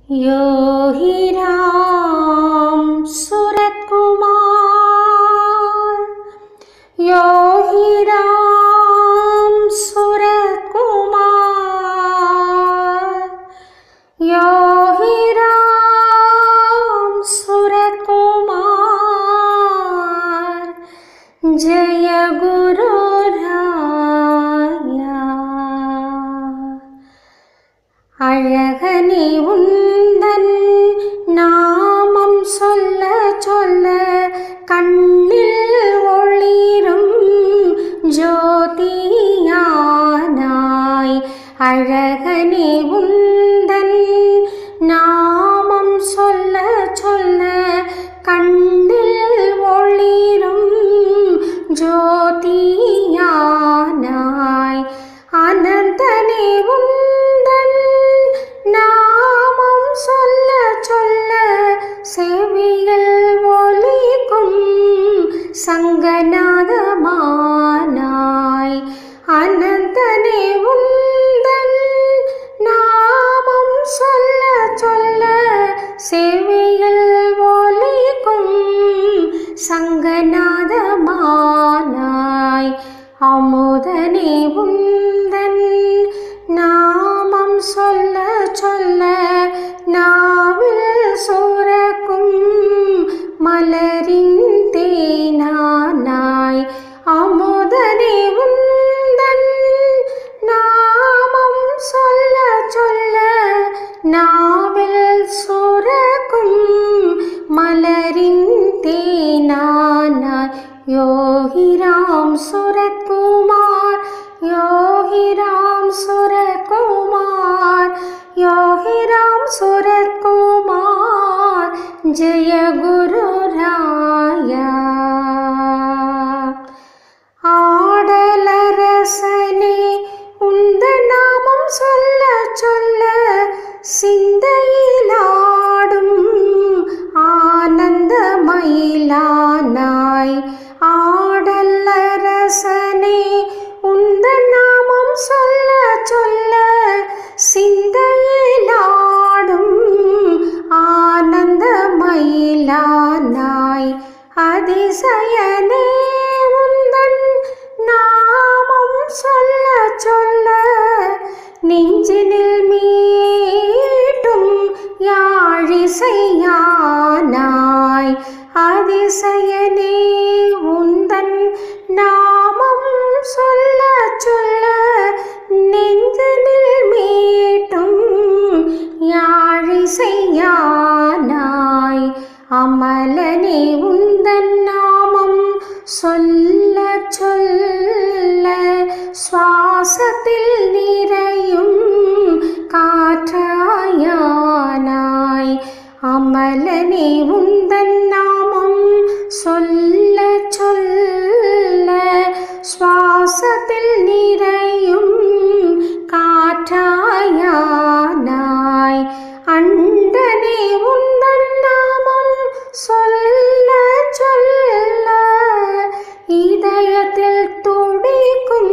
योगी राम सूरत कुमार योगी राम सूरत कुमार योगी राम सूरत कुमार जय गुरु राया அழகனே உந்தன் நாமம் சொல்ல சொல்ல கண்ணில் ஒளிரும் ஜோதியானாய் அழகனே உந்தன் நாமம் சொல்ல சொல்ல கண்ணில் ஒளிரும் ஜோதியானாய் அனந்தனே உந்தன் நாமம் சொல்ல சொல்ல செவியில் ஒலிக்கும் சங்கநாதமானாய் அனந்தனே உந்தன் நாமம் சொல்ல சொல்ல செவியில் ஒலிக்கும் சங்கநாதமானாய் அமுதனே உந்தன் நாமம் சொல்ல சொல்ல நாவில் சூரக்கும் மலரின் தேனானாய் அமுதனே உந்தன் நாமம் சொல்ல சொல்ல நாவில் சூரக்கும் மலரின் தேனானாய் யோகி ராம் சுரத் குமார் யோகி ராம் சுரத் குமார் யோகி ராம் சுரத் குமார் ஜெய குரு ராயா ஆடலரசனே உந்த நாமம் சொல்ல சொல்ல சிந்தையிலாடும் ஆனந்த மயிலானாய் ஆடலரசனே உந்த நாமம் சொல்ல சொல்ல சிந்தையிலாடும் ஆனந்த மயிலானாய் அதிசயனே உந்தன் நாமம் சொல்ல சொல்ல நெஞ்சினில் மீட்டும் யாழிசையானாய் அதிசயனே உந்தன் நாமம் சொல்ல சொல்ல நெஞ்சினில் மீட்டும் யாழிசையானாய் அமலனே உந்தன் நாமம் சொல்ல சொல்ல சுவாசத்தில் நிறையும் காற்றாயானாய் அமலனே உந்தன் நாமம் சொல்ல சொல்ல சுவாசத்தில் நிறையும் காற்றாயானாய் அண்டனே உந்தன் நாமம் சொல்ல சொல்ல இதயத்தில் துடிக்கும்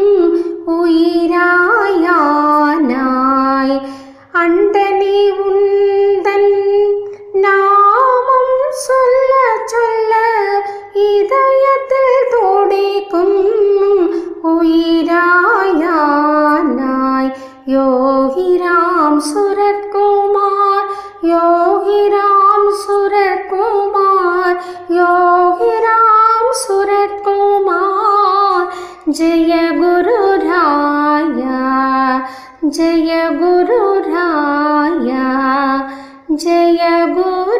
உயிராயானாய் அண்டனே உந்தன் நாமம் சொல்ல சொல்ல இதயத்தில் துடிக்கும் உயிராயானாய் யோகி ராம் சுரத் குமார் யோகி ராம் சுரத் குமார் யோகி ராம் சுரத் குமார் ஜெய குரு ராயா ஜெய குரு ராயா ஜெய குரு